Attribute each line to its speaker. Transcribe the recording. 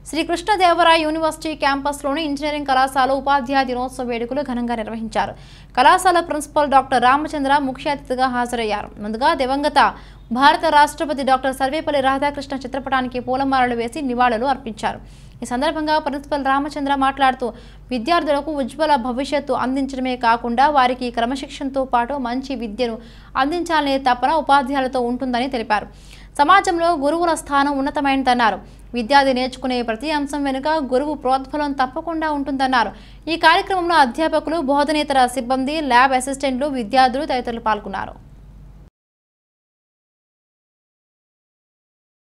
Speaker 1: Sri Krishnadevaraya university క్యాంపస్లోని engineering కళాశాల ఉపాధ్యాయ దినోత్సవ వేడుకలు ఘనంగా నిర్వహించారు కళాశాల ప్రిన్సిపల్ డాక్టర్ రామచంద్ర ముఖ్య అతిథిగా హాజరయ్యారు ముందుగా దివంగత భారత రాష్ట్రపతి డాక్టర్ సర్వేపల్లి రాధాకృష్ణ చిత్రపటానికి పూలమాలలు వేసి నివాళులు అర్పించారు ఈ సందర్భంగా ప్రిన్సిపల్ రామచంద్ర మాట్లాడుతూ విద్యార్థులకు ఉజ్వల భవిష్యత్తు అందించడమే కాకుండా వారికి క్రమశిక్షణతో పాటు మంచి విద్యను అందించాలనే తపన ఉపాధ్యాయులతో ఉంటుందని తెలిపారు సమాజంలో గురువుల స్థానం ఉన్నతమైనదన్నారు విద్యార్థి నేర్చుకునే ప్రతి అంశం వెనుక గురువు ప్రోద్బలం తప్పకుండా ఉంటుందన్నారు ఈ కార్యక్రమంలో అధ్యాపకులు బోధనేతర సిబ్బంది ల్యాబ్ అసిస్టెంట్లు విద్యార్థులు తదితరులు పాల్గొన్నారు